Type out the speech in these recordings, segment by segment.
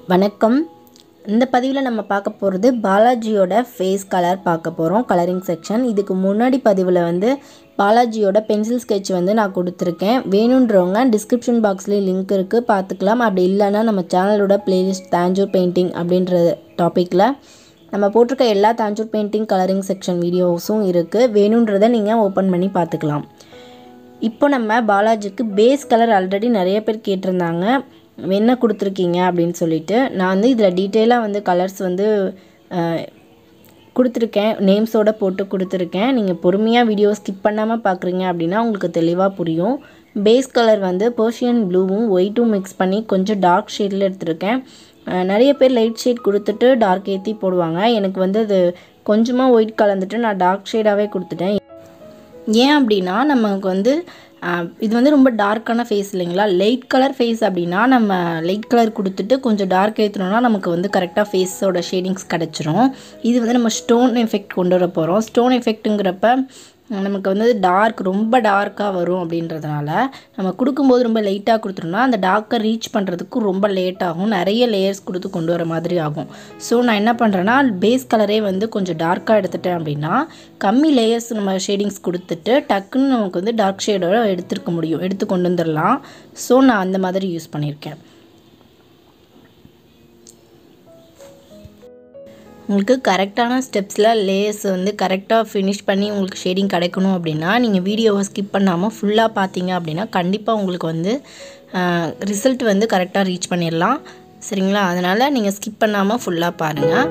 வணக்கம் இந்த பதிவில் நம்ம பார்க்க போகிறது பாலாஜியோட ஃபேஸ் கலர் பார்க்க போகிறோம் கலரிங் செக்ஷன் இதுக்கு முன்னாடி பதிவில் வந்து பாலாஜியோட பென்சில் ஸ்கெட்ச் வந்து நான் கொடுத்துருக்கேன் வேணுன்றவங்க டிஸ்கிரிப்ஷன் பாக்ஸ்லேயும் லிங்க் இருக்குது பார்த்துக்கலாம் அப்படி இல்லைன்னா நம்ம சேனலோட பிளேலிஸ்ட் தாஞ்சூர் பெயிண்டிங் அப்படின்ற டாப்பிக்கில் நம்ம போட்டிருக்க எல்லா தாஞ்சூர் பெயிண்டிங் கலரிங் செக்ஷன் வீடியோஸும் இருக்குது வேணுன்றதை நீங்கள் ஓப்பன் பண்ணி பார்த்துக்கலாம் இப்போ நம்ம பாலாஜிக்கு பேஸ் கலர் ஆல்ரெடி நிறைய பேர் கேட்டிருந்தாங்க என்ன கொடுத்துருக்கீங்க அப்படின்னு சொல்லிட்டு நான் வந்து இதில் டீட்டெயிலாக வந்து கலர்ஸ் வந்து அஹ், கொடுத்துருக்கேன் நேம்ஸோட போட்டு கொடுத்துருக்கேன் நீங்கள் பொறுமையாக வீடியோ ஸ்கிப் பண்ணாமல் பார்க்குறீங்க அப்படின்னா உங்களுக்கு தெளிவாக புரியும் பேஸ் கலர் வந்து பர்ஷியன் ப்ளூவும் ஒயிட்டும் மிக்ஸ் பண்ணி கொஞ்சம் டார்க் ஷேடில் எடுத்திருக்கேன் அஹ், நிறைய பேர் லைட் ஷேட் கொடுத்துட்டு டார்க் ஏற்றி போடுவாங்க எனக்கு வந்து அது கொஞ்சமாக ஒயிட் கலந்துட்டு நான் டார்க் ஷேடாகவே கொடுத்துட்டேன் ஏன் அப்படின்னா நமக்கு வந்து ஆஹ், இது வந்து ரொம்ப டார்க்கான ஃபேஸ் இல்லைங்களா லைட் கலர் ஃபேஸ் அப்படின்னா நம்ம லைட் கலர் கொடுத்துட்டு கொஞ்சம் டார்க் ஏற்றினோம்னா நமக்கு வந்து கரெக்டாக ஃபேஸோட ஷேடிங்ஸ் கிடச்சிரும் இது வந்து நம்ம ஸ்டோன் எஃபெக்ட் கொண்டு வர போகிறோம் ஸ்டோன் எஃபெக்ட்டுங்கிறப்ப நமக்கு வந்து டார்க் ரொம்ப டார்க்காக வரும் அப்படின்றதுனால நம்ம கொடுக்கும்போது ரொம்ப லைட்டாக கொடுத்துட்டோம்னா அந்த டார்க்கை ரீச் பண்ணுறதுக்கு ரொம்ப லேட் ஆகும் நிறைய லேயர்ஸ் கொடுத்து கொண்டு வர மாதிரி ஆகும் ஸோ நான் என்ன பண்ணுறேன்னா பேஸ் கலரே வந்து கொஞ்சம் டார்க்காக எடுத்துட்டேன் அப்படின்னா கம்மி லேயர்ஸ் நம்ம ஷேடிங்ஸ் கொடுத்துட்டு டக்குன்னு நமக்கு வந்து டார்க் ஷேடோட எடுத்துருக்க முடியும் எடுத்து கொண்டு வந்துடலாம் ஸோ நான் அந்த மாதிரி யூஸ் பண்ணியிருக்கேன் உங்களுக்கு கரெக்டான ஸ்டெப்ஸில் லேயர்ஸ் வந்து கரெக்டாக ஃபினிஷ் பண்ணி உங்களுக்கு ஷேடிங் கிடைக்கணும் அப்படின்னா நீங்கள் வீடியோவை ஸ்கிப் பண்ணாமல் ஃபுல்லாக பார்த்தீங்க அப்படின்னா கண்டிப்பாக உங்களுக்கு வந்து ரிசல்ட் வந்து கரெக்டாக ரீச் பண்ணிடலாம் சரிங்களா அதனால் நீங்கள் ஸ்கிப் பண்ணாமல் ஃபுல்லாக பாருங்கள்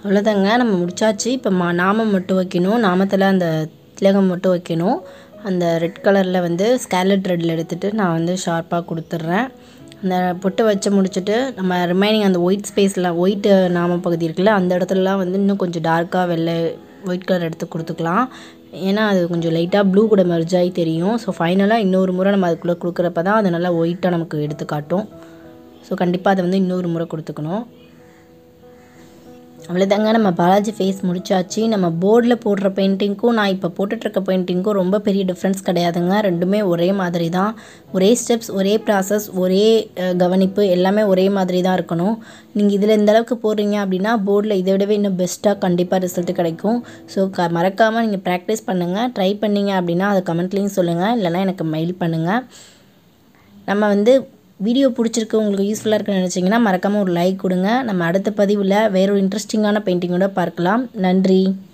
அவ்வளோதாங்க நம்ம முடிச்சாச்சு இப்போ மா நாமம் மட்டும் வைக்கணும் நாமத்தில் அந்த திலகம் மட்டும் வைக்கணும் அந்த ரெட் கலரில் வந்து ஸ்கேலட் ரெட்டில் எடுத்துகிட்டு நான் வந்து ஷார்ப்பாக கொடுத்துட்றேன் அந்த பொட்டு வச்சு முடிச்சுட்டு நம்ம ரிமைனிங் அந்த ஒயிட் ஸ்பேஸில் ஒயிட் நாம பகுதி இருக்குல்ல அந்த இடத்துலலாம் வந்து இன்னும் கொஞ்சம் டார்க்காக வெள்ளை ஒயிட் கலர் எடுத்து கொடுத்துக்கலாம் ஏன்னா அது கொஞ்சம் லைட்டாக ப்ளூ கூட மெர்ஜ் ஆகி தெரியும் ஸோ ஃபைனலாக இன்னொரு முறை நம்ம அதுக்குள்ளே கொடுக்குறப்ப தான் அது நல்லா ஒயிட்டாக நமக்கு எடுத்து காட்டும் ஸோ கண்டிப்பாக அதை வந்து இன்னொரு முறை கொடுத்துக்கணும் அவ்வளோதாங்க நம்ம பாலாஜி ஃபேஸ் முடிச்சாச்சு நம்ம போர்டில் போடுற பெயிண்டிங்க்கும் நான் இப்போ போட்டுட்ருக்க பெயிண்டிங்க்கும் ரொம்ப பெரிய டிஃப்ரென்ஸ் கிடையாதுங்க ரெண்டுமே ஒரே மாதிரி தான் ஒரே ஸ்டெப்ஸ் ஒரே ப்ராசஸ் ஒரே அஹ், கவனிப்பு எல்லாமே ஒரே மாதிரி தான் இருக்கணும் நீங்கள் இதில் இந்த அளவுக்கு போடுறீங்க அப்படின்னா போர்டில் இதை விடவே இன்னும் பெஸ்ட்டாக கண்டிப்பாக ரிசல்ட் கிடைக்கும் ஸோ க மறக்காமல் நீங்கள் ப்ராக்டிஸ் பண்ணுங்கள் ட்ரை பண்ணீங்க அப்படின்னா அதை கமெண்ட்லேயும் சொல்லுங்கள் இல்லைனா எனக்கு மெயில் பண்ணுங்கள் நம்ம வந்து வீடியோ பிடிச்சிருக்கு உங்களுக்கு யூஸ்ஃபுல்லாக இருக்குன்னு நினச்சிங்கன்னா மறக்காமல் ஒரு லைக் கொடுங்க நம்ம அடுத்த பதிவில் வேற ஒரு இன்ட்ரெஸ்டிங்கான பெயிண்டிங்கோட பார்க்கலாம் நன்றி